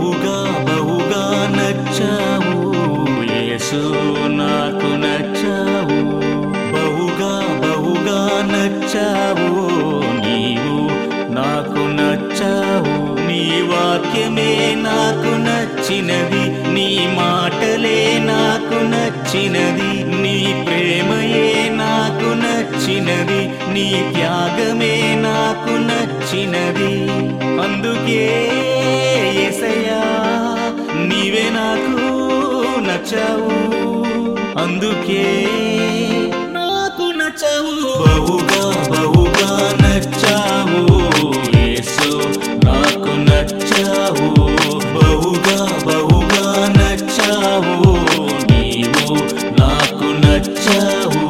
బహుగా బహుగా నచ్చావు యేసు నాకు నచ్చావు బహుగా బహుగా నచ్చావు నీవు నాకు నచ్చావు నీ వాక్యమే నాకు నచ్చినది నీ మాటలే నాకు నచ్చినది నీ ప్రేమయే నాకు నచ్చినది నీ త్యాగమే నాకు నచ్చినది అందుకే యేసయ్యా నీవే నాకు నచ్చావు అందుకే నాకు నచ్చావు బహుగా బహుగా నచ్చావు యేసు నాకు నచ్చావు బహుగా బహుగా నచ్చావు నీవు నాకు నచ్చావు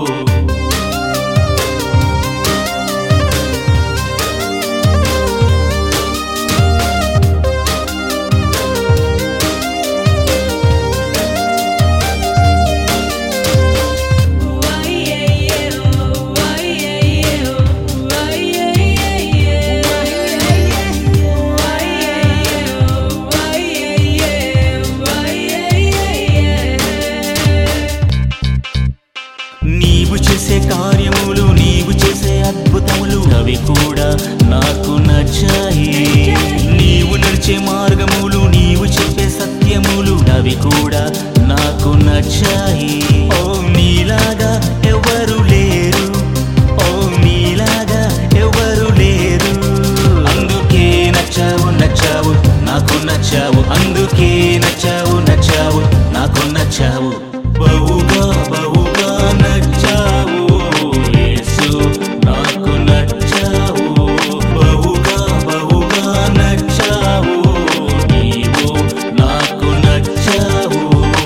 నీవు చేసే కార్యములు నీవు చేసే అద్భుతములు అవి కూడా నాకు నచ్చాయి నీవు నడిచే మార్గములు నీవు చెప్పే సత్యములు అవి కూడా నాకు నచ్చాయి ఓ నీలాగా ఎవరు లేరు ఓ నీలాగా ఎవరు లేరు అందుకే నచ్చావు నచ్చావు నాకు నచ్చావు అందుకే నచ్చావు నచ్చావు నాకు నచ్చావు బహుగా బహుగా నచ్చావు యేసు నాకు నచ్చావు బహుగా బహుగా నచ్చావు నీవు నాకు నచ్చావు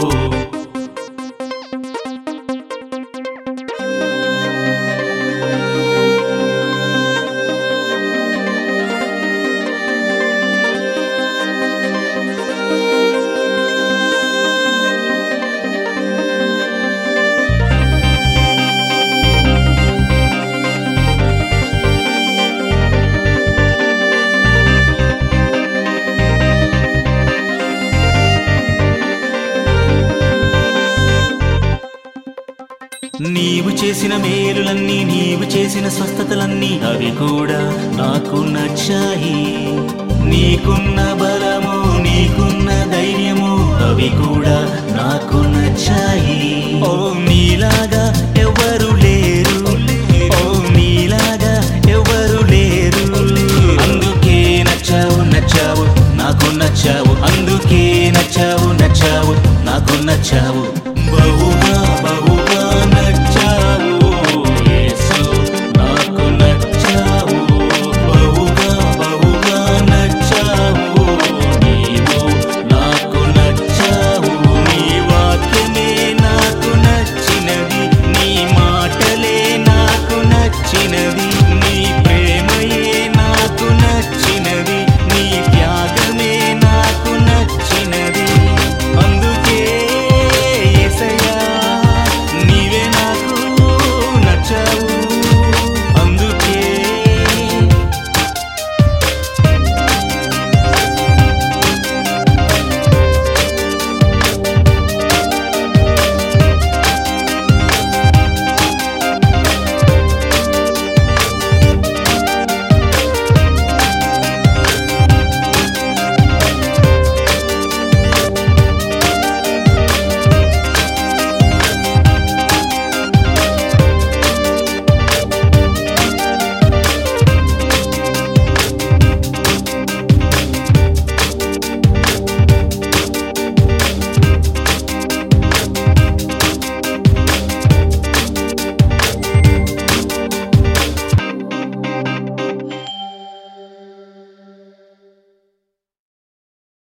నీవు చేసిన మేలులన్నీ నీవు చేసిన స్వస్థతలన్నీ అవి కూడా నాకు నచ్చాయి నీకున్న బలము నీకున్న ధైర్యము అవి కూడా నాకు నచ్చాయి ఓ నీలాగా ఎవరు లేరు ఓ నీలాగా ఎవరు లేరు అందుకే నచ్చావు నచ్చావు నాకు నచ్చావు అందుకే నచ్చావు నచ్చావు నాకు నచ్చావు బహుగా